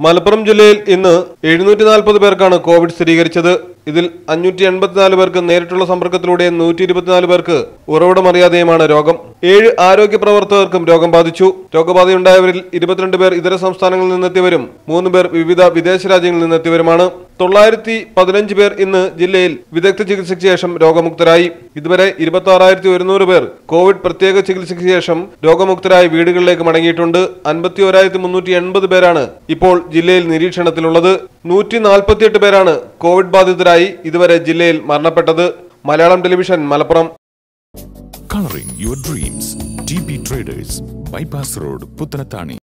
മലപ്പുറം ജില്ലയിൽ ഇന്ന് എഴുന്നൂറ്റി നാൽപ്പത് പേർക്കാണ് കോവിഡ് സ്ഥിരീകരിച്ചത് ഇതിൽ അഞ്ഞൂറ്റി എൺപത്തിനാല് പേർക്ക് നേരിട്ടുള്ള സമ്പർക്കത്തിലൂടെ നൂറ്റി ഇരുപത്തിനാല് പേർക്ക് ഉറവിടമറിയാതെയുമാണ് രോഗം ഏഴ് ആരോഗ്യ പ്രവർത്തകർക്കും രോഗം ബാധിച്ചു രോഗബാധയുണ്ടായവരിൽ ഇരുപത്തിരണ്ട് പേർ ഇതര സംസ്ഥാനങ്ങളിൽ നിന്നെത്തിയവരും മൂന്ന് പേർ വിവിധ വിദേശ രാജ്യങ്ങളിൽ നിന്നെത്തിയവരുമാണ് തൊള്ളായിരത്തി പതിനഞ്ച് പേർ ഇന്ന് ജില്ലയിൽ വിദഗ്ധ ചികിത്സയ്ക്ക് ശേഷം രോഗമുക്തരായി ഇതുവരെ ഇരുപത്തി ആറായിരത്തി ഒരുന്നൂറ് പേർ കോവിഡ് പ്രത്യേക ചികിത്സയ്ക്ക് ശേഷം രോഗമുക്തരായി വീടുകളിലേക്ക് മടങ്ങിയിട്ടുണ്ട് അൻപത്തി ഒരായിരത്തി മുന്നൂറ്റി എൺപത് പേരാണ് ഇപ്പോൾ ജില്ലയിൽ നിരീക്ഷണത്തിലുള്ളത് നൂറ്റി നാൽപ്പത്തിയെട്ട് പേരാണ് കോവിഡ് ബാധിതരായി ഇതുവരെ ജില്ലയിൽ മരണപ്പെട്ടത് Malayalam television Malappuram Coloring your dreams. TB Traders, Bypass Road, Puttanatani.